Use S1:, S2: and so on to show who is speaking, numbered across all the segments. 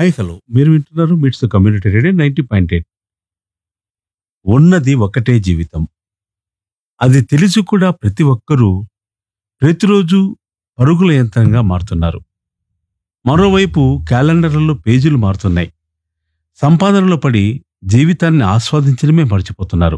S1: high hello మీరు వింటున్నారు MITS community radio ninety point eight ఉన్నది ఒకటే జీవితం అది తెలిసి కూడా ప్రతి ఒక్కరూ ప్రతిరోజు పరుగుల యంత్రంగా మారుతున్నారు మరోవైపు క్యాలెండర్లలో పేజీలు మారుతున్నాయి సంపాదనలో పడి జీవితాన్ని ఆస్వాదించడమే మర్చిపోతున్నారు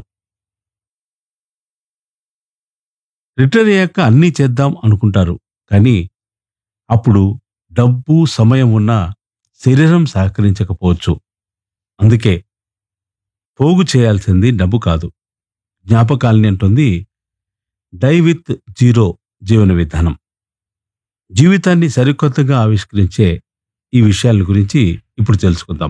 S1: రిటైర్ అయ్యాక అన్నీ చేద్దాం అనుకుంటారు కానీ అప్పుడు డబ్బు సమయం ఉన్నా శరీరం సహకరించకపోవచ్చు అందుకే పోగు చేయాల్సింది డబ్బు కాదు జ్ఞాపకాలని అంటుంది డై విత్ జీరో జీవన విధానం జీవితాన్ని సరికొత్తగా ఆవిష్కరించే ఈ విషయాల గురించి ఇప్పుడు తెలుసుకుందాం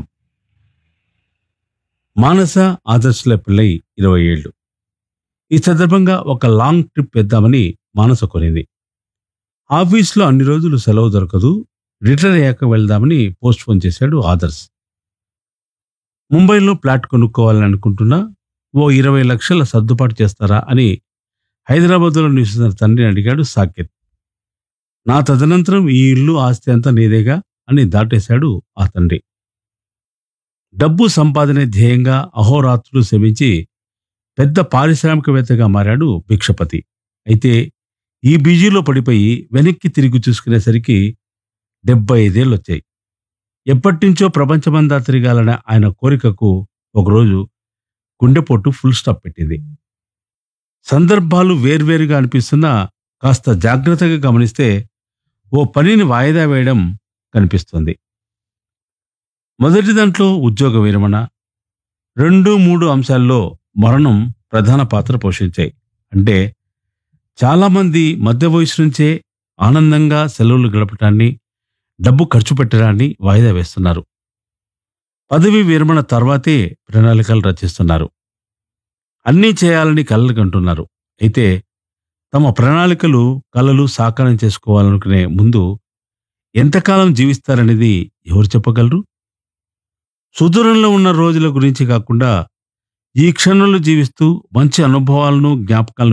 S1: మానస ఆదర్శల పిల్లై ఇరవై ఏళ్ళు ఈ సందర్భంగా ఒక లాంగ్ ట్రిప్ వేద్దామని మానస కొనింది ఆఫీస్లో అన్ని రోజులు సెలవు దొరకదు రిటైర్ అయ్యాక వెళ్దామని పోస్ట్ పోన్ చేశాడు ఆదర్శ్ ముంబైలో ప్లాట్ కొనుక్కోవాలని అనుకుంటున్నా ఓ ఇరవై లక్షల సర్దుబాటు చేస్తారా అని హైదరాబాద్లో నివసిస్తున్న తండ్రిని అడిగాడు సాకేత్ నా తదనంతరం ఈ ఇల్లు ఆస్తి అంతా నీదేగా అని దాటేశాడు ఆ తండ్రి డబ్బు సంపాదనే ధ్యేయంగా అహోరాత్రులు శ్రమించి పెద్ద పారిశ్రామికవేత్తగా మారాడు భిక్షపతి అయితే ఈ బిజీలో పడిపోయి వెనక్కి తిరిగి చూసుకునేసరికి డెబ్బై ఐదేళ్ళు వచ్చాయి ఎప్పటినుంచో ప్రపంచమంతా తిరగాలనే ఆయన కోరికకు ఒకరోజు గుండెపోటు ఫుల్ స్టాప్ పెట్టింది సందర్భాలు వేర్వేరుగా అనిపిస్తున్నా కాస్త జాగ్రత్తగా గమనిస్తే ఓ పనిని వాయిదా వేయడం కనిపిస్తుంది మొదటి దాంట్లో ఉద్యోగ విరమణ రెండు మూడు అంశాల్లో మరణం ప్రధాన పాత్ర పోషించాయి అంటే చాలామంది మధ్య వయసు నుంచే ఆనందంగా సెలవులు గడపటాన్ని డబ్బు ఖర్చు పెట్టడాన్ని వాయిదా వేస్తున్నారు పదవి విరమణ తర్వాతే ప్రణాళికలు రచిస్తున్నారు అన్నీ చేయాలని కలలు కంటున్నారు అయితే తమ ప్రణాళికలు కలలు సాకారం చేసుకోవాలనుకునే ముందు ఎంతకాలం జీవిస్తారనేది ఎవరు చెప్పగలరు సుదూరంలో ఉన్న రోజుల గురించి కాకుండా ఈ క్షణంలో జీవిస్తూ మంచి అనుభవాలను జ్ఞాపకాలను